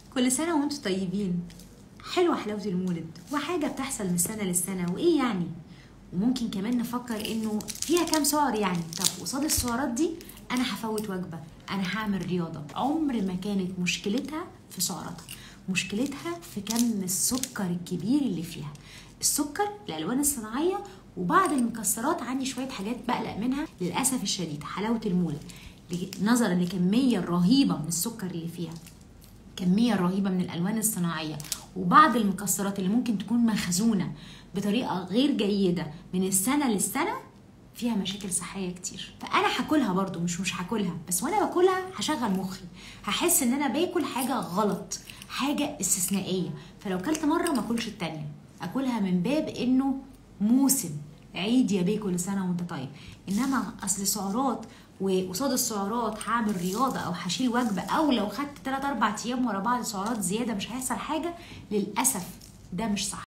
كل سنة وانتم طيبين حلوة حلاوة المولد وحاجة بتحصل من سنة للسنة وإيه يعني وممكن كمان نفكر إنه فيها كام سعر يعني طب قصاد السعرات دي أنا هفوت وجبة أنا هعمل رياضة عمر ما كانت مشكلتها في سعراتها مشكلتها في كم السكر الكبير اللي فيها السكر الألوان الصناعية وبعض المكسرات عندي شوية حاجات بقلق منها للأسف الشديد حلاوة المولد نظرا لكمية الرهيبة من السكر اللي فيها كمية رهيبة من الألوان الصناعية وبعض المكسرات اللي ممكن تكون مخزونة بطريقة غير جيدة من السنة للسنة فيها مشاكل صحية كتير فأنا هاكلها برضو مش مش هاكلها بس وأنا باكلها هشغل مخي هحس إن أنا باكل حاجة غلط حاجة استثنائية فلو كلت مرة ما أكلش التانية أكلها من باب إنه موسم عيد يا بيه كل سنة وأنت طيب إنما أصل سعرات وقصاد السعرات هعمل رياضه او هشيل وجبه او لو خدت 3 4 ايام ورا بعض سعرات زياده مش هيحصل حاجه للاسف ده مش صح